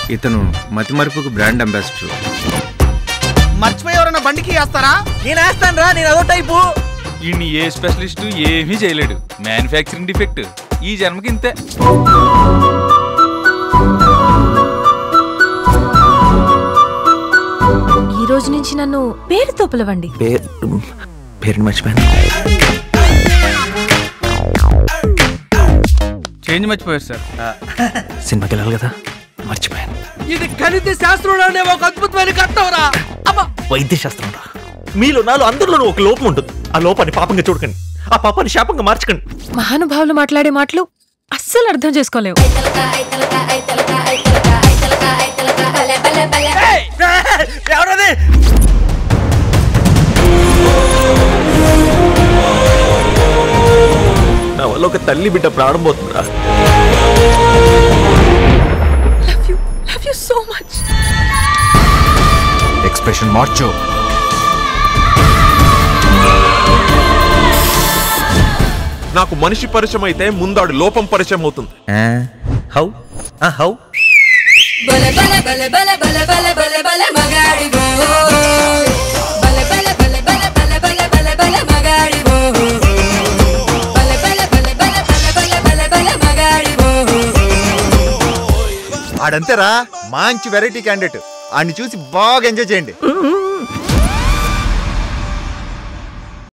ఇతను మతిమరుపుకు brand ambassador మర్చిపోయి ఎవరన్నా బండికి వేస్తారా నేను వేస్తాను రా నేను అదో టైపు ఈయన్ని ఏ స్పెషలిస్ట్ ఏమీ చేయలేడు మ్యానుఫ్యాక్చరింగ్ డిఫెక్ట్ ఈ జన్మకి ఇంతే ఈ రోజు నుంచి నన్ను పేరుతో పిలవండి పేరు పేరుని మర్చిపోయాను చేంజ్ మర్చిపోయారు సార్ సినిమాకి వెళ్ళాలి కదా మర్చిపోయాను ఇది గణిత శాస్త్రంలో అనే ఒక అద్భుతమైన కట్టవరా అమ్మ వైద్య శాస్త్రం రా మీలో నాలో అందరిలోనూ ఒక లోపం ఉంటుంది ఆ లోపాన్ని పాపంగా చూడకండి ఆ పాపాన్ని శాపంగా మార్చకండి మహానుభావులు మాట్లాడే మాటలు అస్సలు అర్థం చేసుకోలేవు ఎవరది నా వల్ల ఒక తల్లి బిడ్డ ప్రాణం పోతుందా love you love you so much expression మార్చు నాకు మనిషి పరిచయం అయితే ముందాడు లోపం పరిచయం అవుతుంది హౌ హౌ బల బల బల బల బల బల బల బల మగాడివో బల బల బల బల బల బల బల బల మగాడివో బల బల బల బల బల బల బల బల మగాడివో ఆడంతేరా మంచి వెరైటీ క్యాండిడేట్ ఆడిని చూసి బాగా ఎంజాయ్ చేయండి